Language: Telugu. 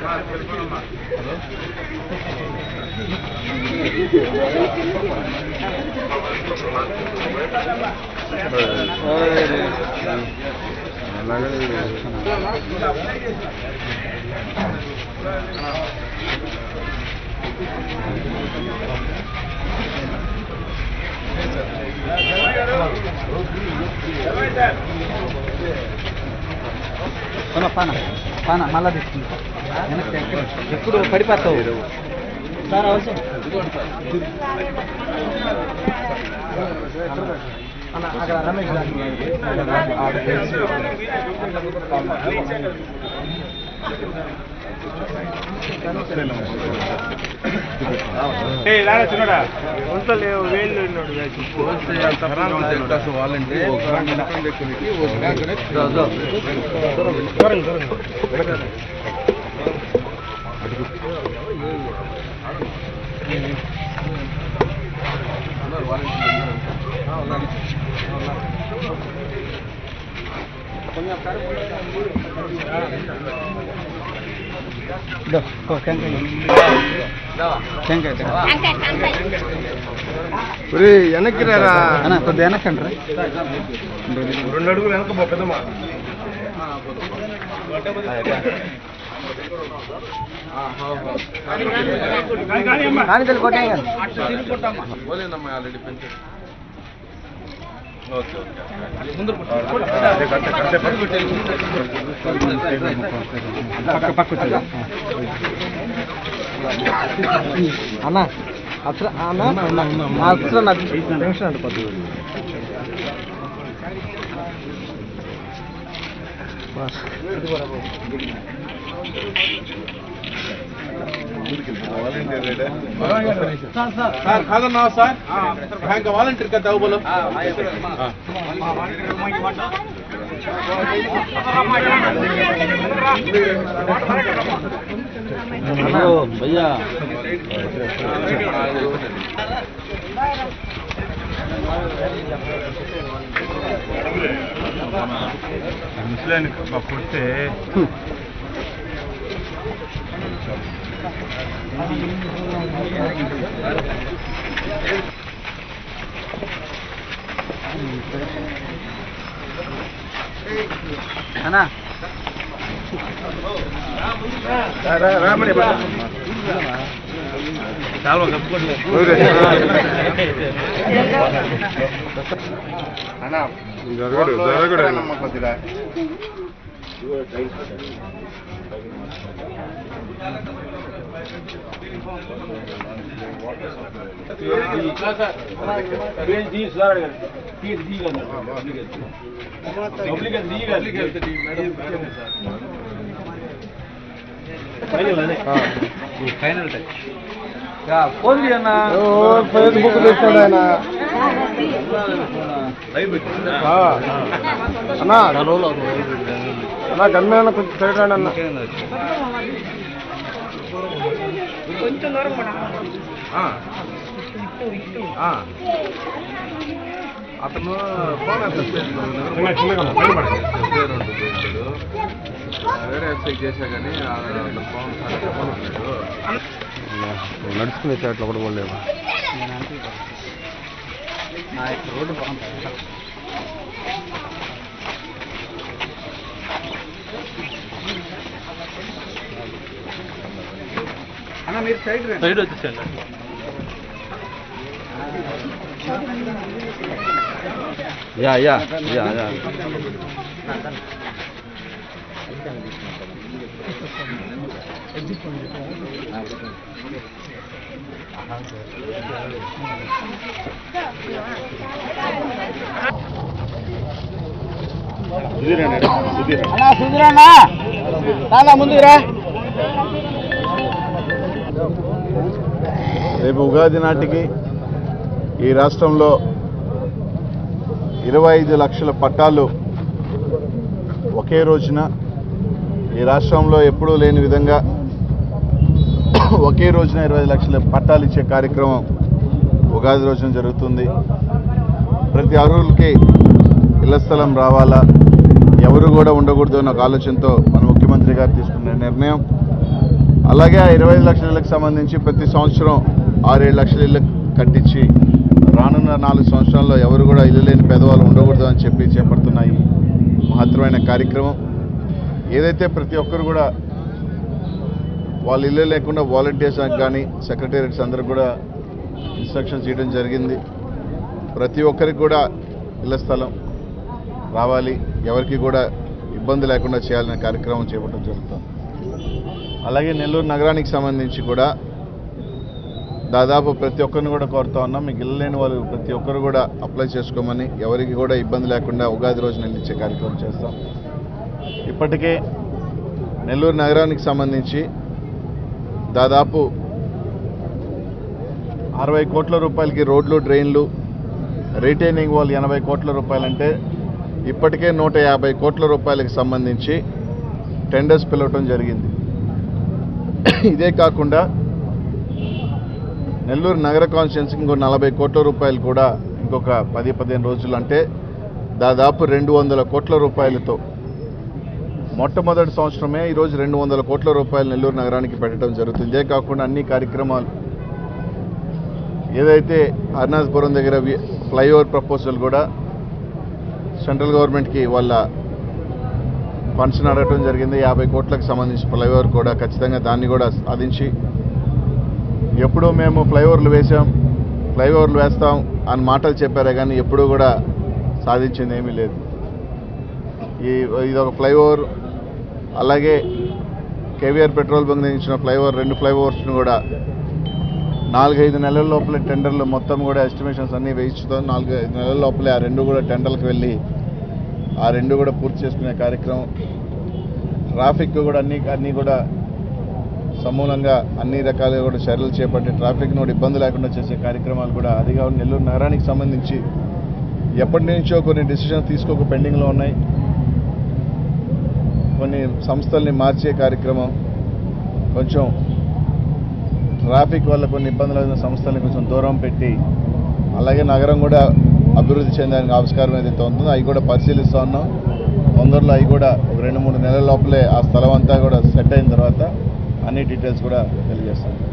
పాన పాన పాన మళ్ళా తీసుకుంటా వెనక్కి ఎక్కడ? ఎప్పుడు పడిపోతావు సార్ అవసరం అన్న, అక్కడ రమేష్ గారు. ఆడ చేసి. చిన్నడా ఒంతలు వేళ్ళు ఉన్నాడు ఇదో, ఓ, టెంకాయ. టెంకాయ, టెంకాయ. వెనక్కి రారా అన్న కొద్దిగా వెనకండి రా రెండు అడుగులు వెనక పో పెద్దమ్మా కానికలు కొట్టాయి కదా పక్క పక్క వచ్చేది. అన్న అసలు అన్న అసలు నాకు టెన్షన్ అంటే కొద్దిగా సార్ కాదన్నా సార్ బ్యాంక్ వాలంటీర్ కదా బోలో భయ్యా ముసలాన్ని కొడితే అన్నా రామని చాలా కప్పుకోండి జరగడు జరగడు కొద్దిగా ఫైనల్ టచ్ ఫోన్ చేయన్నా ఫేస్బుక్ తెచ్చాడు ఆయన అన్నా అన్నా గమ్యాన కొంచెం సైడ్ రండి అన్న అతను ఫోన్ వేరే వెబ్సైట్ చేశా కానీ ఆ ఫోన్ నడుచుకునే చాట్లు ఒకటి కూడా లేవు రోడ్డు బాగుంటుంది అన్న మీరు సైడ్ రండి సైడ్ వచ్చేసండి యా యా యా యా అన్నా సుధీరన్నా చాలా ముందురా రేపు ఉగాది నాటికి ఈ రాష్ట్రంలో ఇరవై ఐదు లక్షల పట్టాలు ఒకే రోజున ఈ రాష్ట్రంలో ఎప్పుడూ లేని విధంగా ఒకే రోజున ఇరవై ఐదు లక్షల పట్టాలు ఇచ్చే కార్యక్రమం ఉగాది రోజున జరుగుతుంది ప్రతి అర్హులకి ఇళ్ల స్థలం రావాలా ఎవరు కూడా ఉండకూడదు అన్న ఒక ఆలోచనతో మన ముఖ్యమంత్రి గారు తీసుకున్న నిర్ణయం అలాగే ఆ ఇరవై ఐదు లక్షల ఇళ్ళకి సంబంధించి ప్రతి సంవత్సరం ఆరేడు లక్షల ఇళ్ళు కట్టించి రానున్న నాలుగు సంవత్సరాల్లో ఎవరు కూడా ఇల్లు లేని పేదవాళ్ళు ఉండకూడదు అని చెప్పి చేపడుతున్న ఈ మహత్తరమైన కార్యక్రమం ఏదైతే ప్రతి ఒక్కరు కూడా వాళ్ళ ఇల్లు లేకుండా వాలంటీర్స్ కానీ సెక్రటేరియట్స్ అందరూ కూడా ఇన్స్ట్రక్షన్స్ ఇవ్వడం జరిగింది ప్రతి ఒక్కరికి కూడా ఇళ్ల స్థలం రావాలి ఎవరికి కూడా ఇబ్బంది లేకుండా చేయాలనే కార్యక్రమం చేపట్టడం జరుగుతుంది అలాగే నెల్లూరు నగరానికి సంబంధించి కూడా దాదాపు ప్రతి ఒక్కరిని కూడా కోరుతా ఉన్నాం మీకు ఇల్లు లేని వాళ్ళు ప్రతి ఒక్కరు కూడా అప్లై చేసుకోమని ఎవరికి కూడా ఇబ్బంది లేకుండా ఉగాది రోజున ఇల్లు ఇచ్చే కార్యక్రమం చేస్తాం ఇప్పటికే నెల్లూరు నగరానికి సంబంధించి దాదాపు అరవై కోట్ల రూపాయలకి రోడ్లు డ్రైన్లు రీటైనింగ్ వాళ్ళు ఎనభై కోట్ల రూపాయలంటే ఇప్పటికే నూట యాభై కోట్ల రూపాయలకు సంబంధించి టెండర్స్ పిలవటం జరిగింది ఇదే కాకుండా నెల్లూరు నగర కాన్స్టిట్యున్సీకి ఇంకో నలభై కోట్ల రూపాయలు కూడా ఇంకొక పది పదిహేను రోజులు అంటే దాదాపు రెండు వందల కోట్ల రూపాయలతో మొట్టమొదటి సంవత్సరమే ఈరోజు రెండు వందల కోట్ల రూపాయలు నెల్లూరు నగరానికి పెట్టడం జరుగుతుంది ఇదే కాకుండా అన్ని కార్యక్రమాలు ఏదైతే అరుణాచపురం దగ్గర వి- ఫ్లైఓవర్ ప్రపోజల్ కూడా సెంట్రల్ గవర్నమెంట్కి వాళ్ళ ఫండ్స్ అడగటం జరిగింది యాభై కోట్లకు సంబంధించి ఫ్లైఓవర్ కూడా ఖచ్చితంగా దాన్ని కూడా సాధించి ఎప్పుడూ మేము ఫ్లైఓవర్లు వేసాం ఫ్లైఓవర్లు వేస్తాం అని మాటలు చెప్పారే కానీ ఎప్పుడూ కూడా సాధించింది ఏమీ లేదు ఈ ఇది ఒక ఫ్లైఓవర్ అలాగే కేవీఆర్ పెట్రోల్ బంక్ దగ్గర ఇచ్చిన ఫ్లైఓవర్ రెండు ఫ్లైఓవర్స్ను కూడా నాలుగైదు నెలల లోపలే టెండర్లు మొత్తం కూడా ఎస్టిమేషన్స్ అన్నీ వేయించుతాం నాలుగు ఐదు నెలల లోపలే ఆ రెండు కూడా టెండర్లకు వెళ్ళి ఆ రెండు కూడా పూర్తి చేసుకునే కార్యక్రమం ట్రాఫిక్ కూడా అన్ని అన్నీ కూడా సమూలంగా అన్ని రకాలుగా కూడా చర్యలు చేపట్టి ట్రాఫిక్ కూడా ఇబ్బంది లేకుండా చేసే కార్యక్రమాలు కూడా అదిగా నెల్లూరు నగరానికి సంబంధించి ఎప్పటి నుంచో కొన్ని డిసిషన్స్ తీసుకోక పెండింగ్లో ఉన్నాయి కొన్ని సంస్థల్ని మార్చే కార్యక్రమం కొంచెం ట్రాఫిక్ వల్ల కొన్ని ఇబ్బందులు అయిన సంస్థల్ని కొంచెం దూరం పెట్టి అలాగే నగరం కూడా అభివృద్ధి చెందడానికి ఆవిష్కారం ఏదైతే ఉంటుందో అవి కూడా పరిశీలిస్తూ ఉన్నాం తొందరలో అవి కూడా ఒక రెండు మూడు నెలల లోపలే ఆ స్థలం అంతా కూడా సెట్ అయిన తర్వాత అన్ని డీటెయిల్స్ కూడా తెలియజేస్తాం